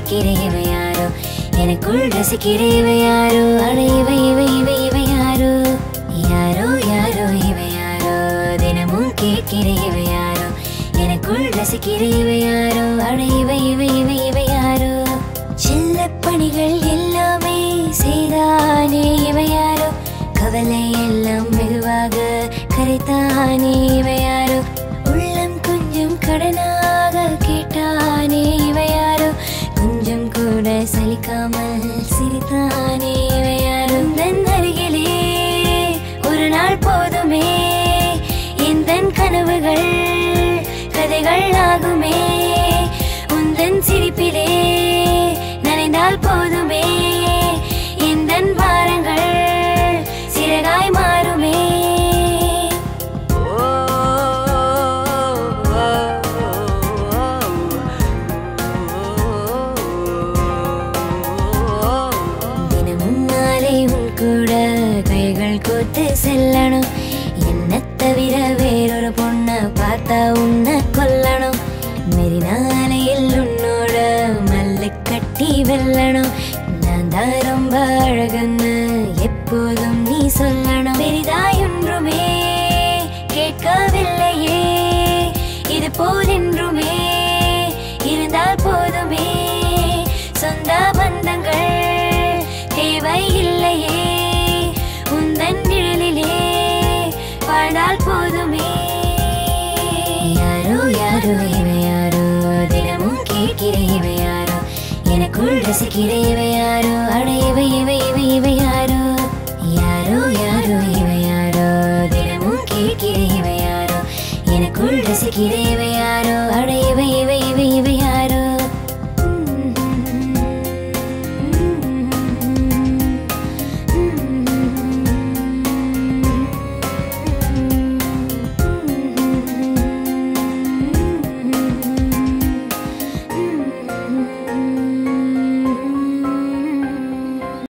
கேட்கிறேன் இவை யாரோ எனக்குள் ரசிக்கிறேன் இவை யாரோ அட இவை இவை இவை இவை யாரோ யாரோ யாரோ இவை யாரோ தினமும் கேட்கிறேன் இவை யாரோ எனக்குள் ரசிக்கிறேன் இவை யாரோ அட இவை இவை இவை இவை யாரோ செல்ல பணிகள் எல்லாமே செய்தானே இவை யாரோ கவலை எல்லாம் மெதுவாக கரைத்தானே இவை யாரோ உள்ளம் கொஞ்சம் கடனாக கேட்டானே இவை யாரோ கொஞ்சம் கூட சலிக்காமல் சிரித்தானே இவை யாரோ தன் அருகிலே ஒரு நாள் போதுமே எந்த கனவுகள் கதைகள் ஆகுமே உந்தன் சிரிப்பிலே நனைந்தால் போதுமே எந்த பாரங்கள் சிறகாய் மாறுமே தினமும் நாளை உன் கூட கைகள் கோத்து செல்லணும் என்ன தவிர வேறொரு பொண்ண பார்த்தா உன்னை கொல்லணும் மெரினாலையில் உன்னோட மல்லு கட்டி வெல்லணும் நான் தான் ரொம்ப அழகுன்னு எப்போதும் நீ சொல்லணும் பெரிதாய் ஒன்றுமே கேட்கவில்லையே இது போல் என்றுமே இருந்தால் போதுமே சொந்த பந்தங்கள் தேவை இல்லையே உந்தன் நிழலிலே வாழ்ந்தால் போதுமே யாரோ யாரோ இவை யாரோ தினமும் கேட்கிறேன் இவை யாரோ எனக்குள் ரசிக்கிறேன் இவை யாரோ அட இவை இவை இவை இவை யாரோ யாரோ யாரோ இவை யாரோ தினமும் கேட்கிறேன் இவை யாரோ எனக்குள் ரசிக்கிறேன் இவை யாரோ